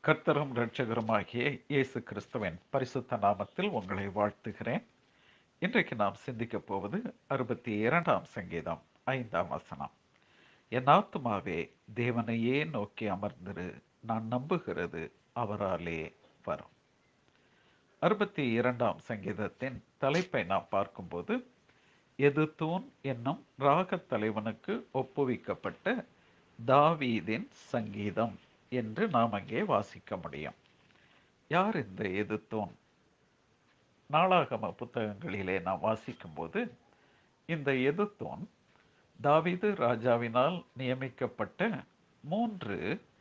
கர்த்தரும் இரட்சகருமாகிய இயேசு கிறிஸ்துவின் பரிசுத்த நாமத்தில் உங்களை வாழ்த்துகிறேன் இன்றைக்கு நாம் சிந்திக்கப் போவது அறுபத்தி இரண்டாம் சங்கீதம் ஐந்தாம் வசனம் என் ஆத்துமாவே தேவனையே நோக்கி அமர்ந்திரு நான் நம்புகிறது அவராலே வரும் அறுபத்தி இரண்டாம் சங்கீதத்தின் தலைப்பை நாம் பார்க்கும்போது எது தூண் என்னும் ராகத் தலைவனுக்கு ஒப்புவிக்கப்பட்ட தாவீதின் சங்கீதம் என்று நாம் அங்கே வாசிக்க முடியும் யார் இந்த எதுத்தோன் நாளாகம புத்தகங்களிலே நாம் வாசிக்கும்போது இந்த எதுத்தோன் தாவீது ராஜாவினால் நியமிக்கப்பட்ட மூன்று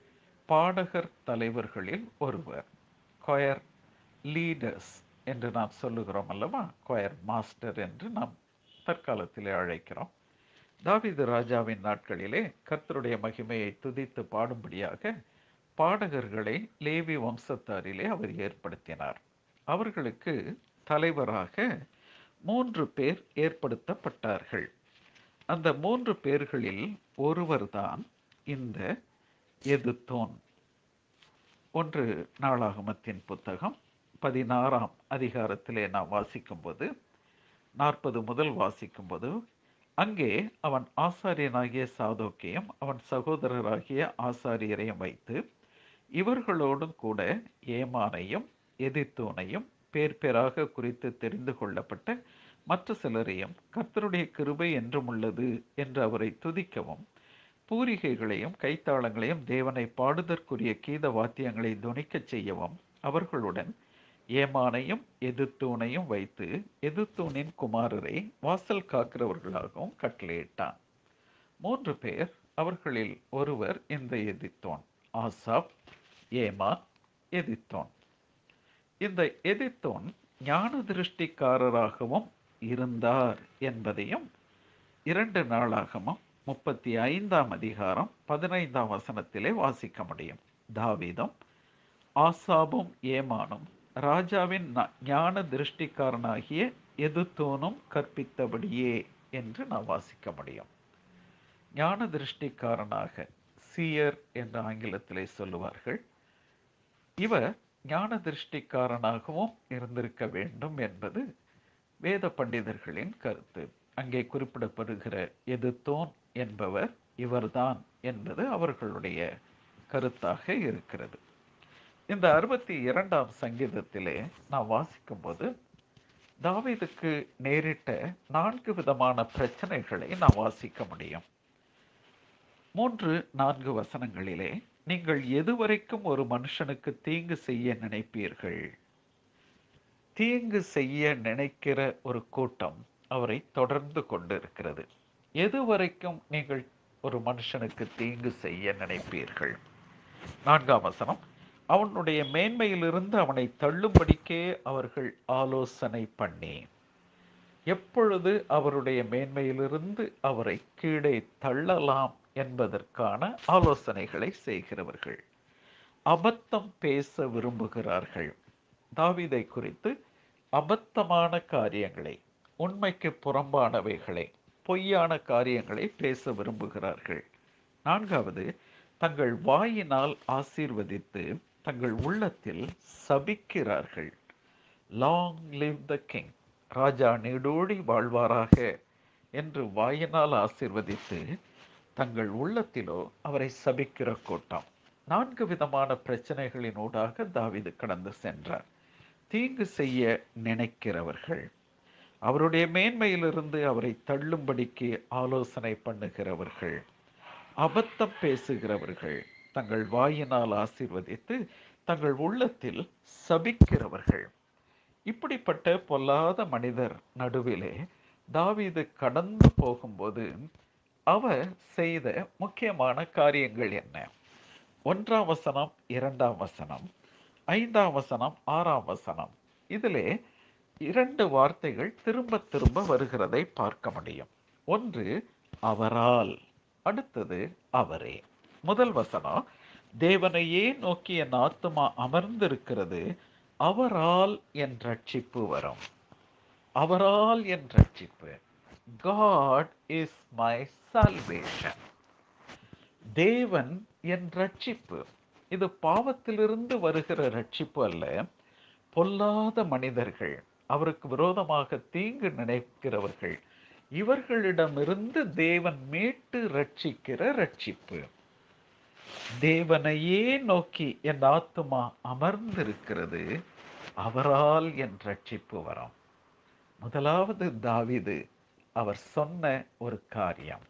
பாடகர் தலைவர்களில் ஒருவர் கொயர் லீடர்ஸ் என்று நாம் சொல்லுகிறோம் அல்லவா கொயர் மாஸ்டர் என்று நாம் தற்காலத்திலே அழைக்கிறோம் தாவீது ராஜாவின் நாட்களிலே கர்த்தருடைய மகிமையை துதித்து பாடும்படியாக பாடகர்களை லேவி வம்சத்தாரிலே அவர் ஏற்படுத்தினார் அவர்களுக்கு தலைவராக மூன்று பேர் ஏற்படுத்தப்பட்டார்கள் அந்த மூன்று பேர்களில் ஒருவர்தான் இந்த எதுத்தோன் ஒன்று நாளாகமத்தின் புத்தகம் பதினாறாம் அதிகாரத்திலே நாம் வாசிக்கும்போது நாற்பது முதல் வாசிக்கும்போது அங்கே அவன் ஆசாரியனாகிய சாதோக்கையும் அவன் சகோதரராகிய ஆசாரியரையும் வைத்து இவர்களோடும் கூட ஏமானையும் எதிர்த்தோனையும் பேர் பேராக குறித்து தெரிந்து கொள்ளப்பட்ட மற்ற சிலரையும் கர்த்தருடைய கிருபை என்றும் உள்ளது என்று அவரை துதிக்கவும் பூரிகைகளையும் கைத்தாளங்களையும் தேவனை பாடுதற்குரிய கீத வாத்தியங்களை துணிக்கச் செய்யவும் அவர்களுடன் ஏமானையும் எதிர்த்தூனையும் வைத்து எதிர்த்தூனின் குமாரரை வாசல் காக்கிறவர்களாகவும் கட்டளையிட்டான் மூன்று பேர் அவர்களில் ஒருவர் இந்த எதிர்த்தோன் ஆசாப் ஏமான் எதிர்த்தோன் இந்த எதிர்த்தோன் ஞான திருஷ்டிக்காரராகவும் இருந்தார் என்பதையும் இரண்டு நாளாகமும் முப்பத்தி ஐந்தாம் அதிகாரம் பதினைந்தாம் வசனத்திலே வாசிக்க முடியும் தாவீதும் ஆசாபும் ஏமானும் ராஜாவின் ஞான திருஷ்டிக்காரனாகிய எதுத்தோனும் கற்பித்தபடியே என்று நாம் வாசிக்க முடியும் ஞான திருஷ்டிக்காரனாக சியர் என்று ஆங்கிலத்திலே சொல்லுவார்கள் இவர் ஞான திருஷ்டிக்காரனாகவும் இருந்திருக்க வேண்டும் என்பது வேத பண்டிதர்களின் கருத்து அங்கே குறிப்பிடப்படுகிற எதுத்தோன் என்பவர் இவர்தான் என்பது அவர்களுடைய கருத்தாக இருக்கிறது இந்த அறுபத்தி இரண்டாம் சங்கீதத்திலே நாம் வாசிக்கும்போது தாவீதுக்கு நேரிட்ட நான்கு விதமான பிரச்சனைகளை நாம் வாசிக்க முடியும் மூன்று நான்கு வசனங்களிலே நீங்கள் எதுவரைக்கும் ஒரு மனுஷனுக்கு தீங்கு செய்ய நினைப்பீர்கள் தீங்கு செய்ய நினைக்கிற ஒரு கூட்டம் அவரை தொடர்ந்து கொண்டு இருக்கிறது எதுவரைக்கும் நீங்கள் ஒரு மனுஷனுக்கு தீங்கு செய்ய நினைப்பீர்கள் நான்காம் வசனம் அவனுடைய மேன்மையிலிருந்து அவனை தள்ளும்படிக்கே அவர்கள் ஆலோசனை பண்ணி எப்பொழுது அவருடைய மேன்மையிலிருந்து அவரை கீழே தள்ளலாம் என்பதற்கான ஆலோசனைகளை செய்கிறவர்கள் அபத்தம் பேச விரும்புகிறார்கள் தாவிதை குறித்து அபத்தமான காரியங்களை உண்மைக்கு புறம்பானவைகளை பொய்யான காரியங்களை பேச விரும்புகிறார்கள் நான்காவது தங்கள் வாயினால் ஆசீர்வதித்து தங்கள் உள்ளத்தில் சபிக்கிறார்கள் லாங் லிவ் த கிங் ராஜா நீடோடி வாழ்வாராக என்று வாயினால் ஆசீர்வதித்து தங்கள் உள்ளத்திலோ அவரை சபிக்கிற கூட்டம் நான்கு விதமான பிரச்சனைகளினூடாக தாவிது கடந்து சென்றார் தீங்கு செய்ய நினைக்கிறவர்கள் அவருடைய மேன்மையிலிருந்து அவரை தள்ளும்படிக்கு ஆலோசனை பண்ணுகிறவர்கள் அபத்தம் பேசுகிறவர்கள் தங்கள் வாயினால் ஆசீர்வதித்து தங்கள் உள்ளத்தில் சபிக்கிறவர்கள் இப்படிப்பட்ட பொல்லாத மனிதர் நடுவிலே தாவீது கடந்து போகும்போது அவர் செய்த முக்கியமான காரியங்கள் என்ன ஒன்றாம் வசனம் இரண்டாம் வசனம் ஐந்தாம் வசனம் ஆறாம் வசனம் இதிலே இரண்டு வார்த்தைகள் திரும்ப திரும்ப வருகிறதை பார்க்க முடியும் ஒன்று அவரால் அடுத்தது அவரே முதல் வசனம் தேவனையே நோக்கி என் ஆத்துமா அமர்ந்திருக்கிறது அவரால் என் ரட்சிப்பு வரும் அவரால் என் ரட்சிப்பு காட் இஸ் மை சால்வேஷன் தேவன் என் ரட்சிப்பு இது பாவத்திலிருந்து வருகிற ரட்சிப்பு அல்ல பொல்லாத மனிதர்கள் அவருக்கு விரோதமாக தீங்கு நினைக்கிறவர்கள் இவர்களிடமிருந்து தேவன் மீட்டு ரட்சிக்கிற ரட்சிப்பு தேவனையே நோக்கி என் ஆத்துமா அமர்ந்திருக்கிறது அவரால் என் ரட்சிப்பு வரும் முதலாவது தாவிது அவர் சொன்ன ஒரு காரியம்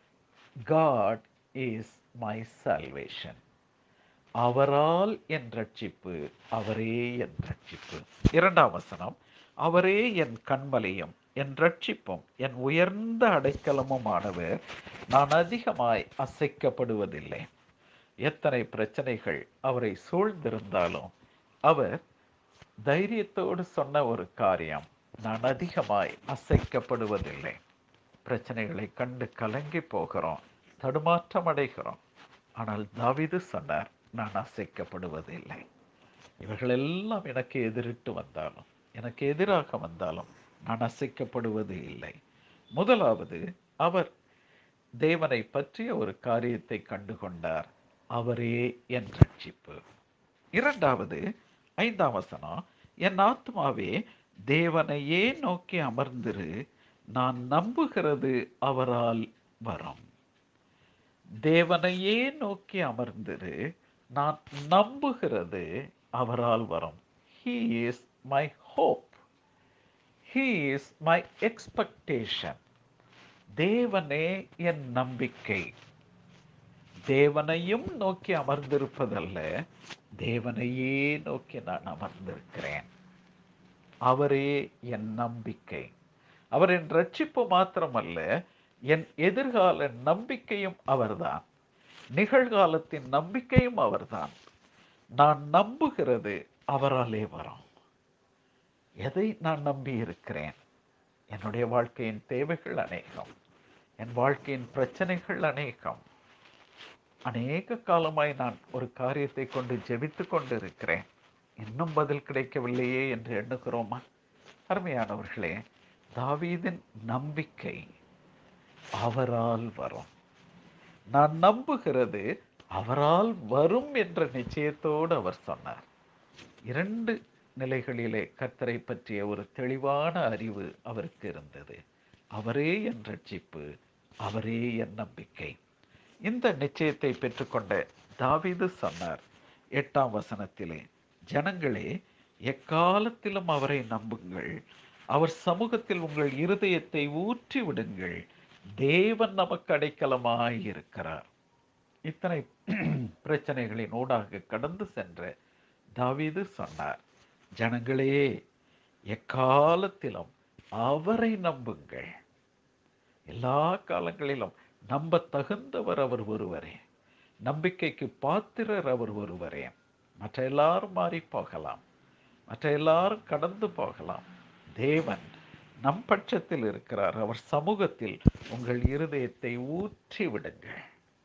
காட் இஸ் மை சால்வேஷன் அவரால் என் ரட்சிப்பு அவரே என் ரட்சிப்பு இரண்டாம் வசனம் அவரே என் கண்மலையும் என் ரட்சிப்பும் என் உயர்ந்த அடைக்கலமுமானவர் நான் அதிகமாய் அசைக்கப்படுவதில்லை எத்தனை பிரச்சனைகள் அவரை சூழ்ந்திருந்தாலும் அவர் தைரியத்தோடு சொன்ன ஒரு காரியம் நான் அதிகமாய் அசைக்கப்படுவதில்லை பிரச்சனைகளை கண்டு கலங்கி போகிறோம் தடுமாற்றம் அடைகிறோம் ஆனால் தாவிது சொன்னார் நான் அசைக்கப்படுவதில்லை இவர்கள் எல்லாம் எனக்கு எதிரிட்டு வந்தாலும் எனக்கு எதிராக வந்தாலும் நான் அசைக்கப்படுவது இல்லை முதலாவது அவர் தேவனை பற்றிய ஒரு காரியத்தை கண்டுகொண்டார் அவரே என் ரட்சிப்பு இரண்டாவது ஐந்தாம் வசனம் என் ஆத்மாவே தேவனையே நோக்கி அமர்ந்திரு நான் நம்புகிறது அவரால் வரும் தேவனையே நோக்கி அமர்ந்திரு நான் நம்புகிறது அவரால் வரும் he is my hope he is my expectation தேவனே என் நம்பிக்கை தேவனையும் நோக்கி அமர்ந்திருப்பதல்ல தேவனையே நோக்கி நான் அமர்ந்திருக்கிறேன் அவரே என் நம்பிக்கை அவரின் ரட்சிப்பு மாத்திரமல்ல என் எதிர்கால நம்பிக்கையும் அவர்தான் நிகழ்காலத்தின் நம்பிக்கையும் அவர்தான் நான் நம்புகிறது அவராலே வரும் எதை நான் நம்பி இருக்கிறேன் என்னுடைய வாழ்க்கையின் தேவைகள் அநேகம் என் வாழ்க்கையின் பிரச்சனைகள் அநேகம் அநேக காலமாய் நான் ஒரு காரியத்தை கொண்டு ஜெபித்து கொண்டு இருக்கிறேன் இன்னும் பதில் கிடைக்கவில்லையே என்று எண்ணுகிறோமா அருமையானவர்களே தாவீதின் நம்பிக்கை அவரால் வரும் நான் நம்புகிறது அவரால் வரும் என்ற நிச்சயத்தோடு அவர் சொன்னார் இரண்டு நிலைகளிலே கர்த்தரை பற்றிய ஒரு தெளிவான அறிவு அவருக்கு இருந்தது அவரே என் ரட்சிப்பு அவரே என் நம்பிக்கை இந்த நிச்சயத்தை பெற்றுக்கொண்ட தாவீது சொன்னார் எட்டாம் வசனத்திலே ஜனங்களே எக்காலத்திலும் அவரை நம்புங்கள் அவர் சமூகத்தில் உங்கள் இருதயத்தை ஊற்றி விடுங்கள் தேவன் நமக்கு அடைக்கலமாய் இருக்கிறார் இத்தனை பிரச்சனைகளின் ஊடாக கடந்து சென்ற தாவீது சொன்னார் ஜனங்களே எக்காலத்திலும் அவரை நம்புங்கள் எல்லா காலங்களிலும் நம்ப தகுந்தவர் அவர் ஒருவரே நம்பிக்கைக்கு பாத்திரர் அவர் ஒருவரே மற்ற எல்லாரும் மாறி போகலாம் மற்ற எல்லாரும் கடந்து போகலாம் தேவன் நம் பட்சத்தில் இருக்கிறார் அவர் சமூகத்தில் உங்கள் இருதயத்தை ஊற்றி விடுங்கள்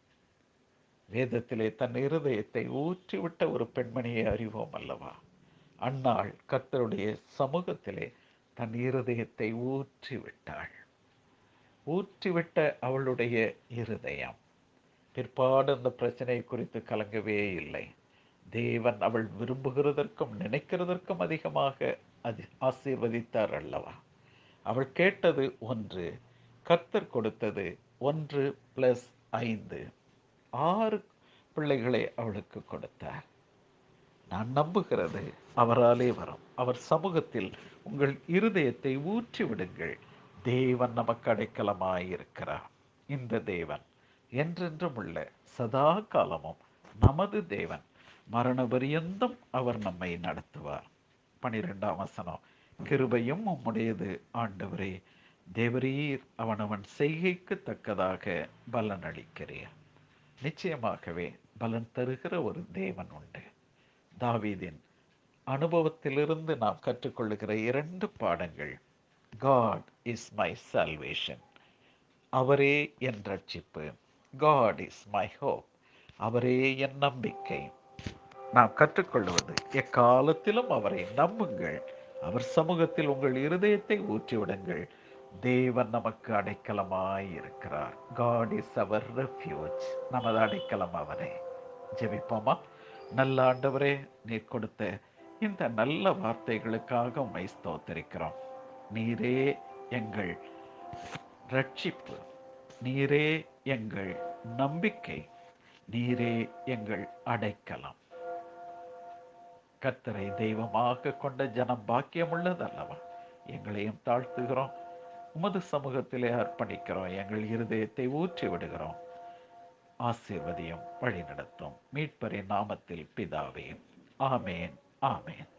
வேதத்திலே தன் இருதயத்தை ஊற்றிவிட்ட ஒரு பெண்மணியை அறிவோம் அல்லவா அன்னாள் கர்த்தருடைய சமூகத்திலே தன் இருதயத்தை ஊற்றி விட்டாள் ஊற்றிவிட்ட அவளுடைய இருதயம் பிற்பாடு அந்த பிரச்சனை குறித்து கலங்கவே இல்லை தேவன் அவள் விரும்புகிறதற்கும் நினைக்கிறதற்கும் அதிகமாக அது ஆசீர்வதித்தார் அல்லவா அவள் கேட்டது ஒன்று கர்த்தர் கொடுத்தது ஒன்று பிளஸ் ஐந்து ஆறு பிள்ளைகளை அவளுக்கு கொடுத்தார் நான் நம்புகிறது அவராலே வரும் அவர் சமூகத்தில் உங்கள் இருதயத்தை ஊற்றி விடுங்கள் தேவன் நமக்கு அடைக்கலமாயிருக்கிறார் இந்த தேவன் என்றென்றும் உள்ள சதா காலமும் நமது தேவன் மரண பரியந்தம் அவர் நம்மை நடத்துவார் பனிரெண்டாம் வசனம் கிருபையும் உம்முடையது ஆண்டவரே தேவரீர் அவனவன் செய்கைக்கு தக்கதாக பலன் அளிக்கிறீர் நிச்சயமாகவே பலன் தருகிற ஒரு தேவன் உண்டு தாவீதின் அனுபவத்திலிருந்து நாம் கற்றுக்கொள்ளுகிற இரண்டு பாடங்கள் காட் இஸ் மை சால்வேஷன் அவரே என் ரட்சிப்பு காட் இஸ் மை ஹோப் அவரே என் நம்பிக்கை நாம் கற்றுக்கொள்வது எக்காலத்திலும் அவரை நம்புங்கள் அவர் சமூகத்தில் உங்கள் இருதயத்தை ஊற்றிவிடுங்கள் தேவன் நமக்கு அடைக்கலமாய் இருக்கிறார் காட் இஸ் அவர் ரெஃப்யூஜ் நமது அடைக்கலம் அவரே ஜெபிப்போமா நல்ல ஆண்டவரே நீர் கொடுத்த இந்த நல்ல வார்த்தைகளுக்காக உம்மை ஸ்தோத்தரிக்கிறோம் நீரே எங்கள் ரட்சிப்பு நீரே எங்கள் நம்பிக்கை நீரே எங்கள் அடைக்கலம் கர்த்தரை தெய்வமாக கொண்ட ஜனம் பாக்கியம் உள்ளதல்லவா எங்களையும் தாழ்த்துகிறோம் உமது சமூகத்திலே அர்ப்பணிக்கிறோம் எங்கள் இருதயத்தை ஊற்றி விடுகிறோம் ஆசீர்வதியும் வழி நடத்தும் மீட்பரின் நாமத்தில் பிதாவே ஆமேன் ஆமேன்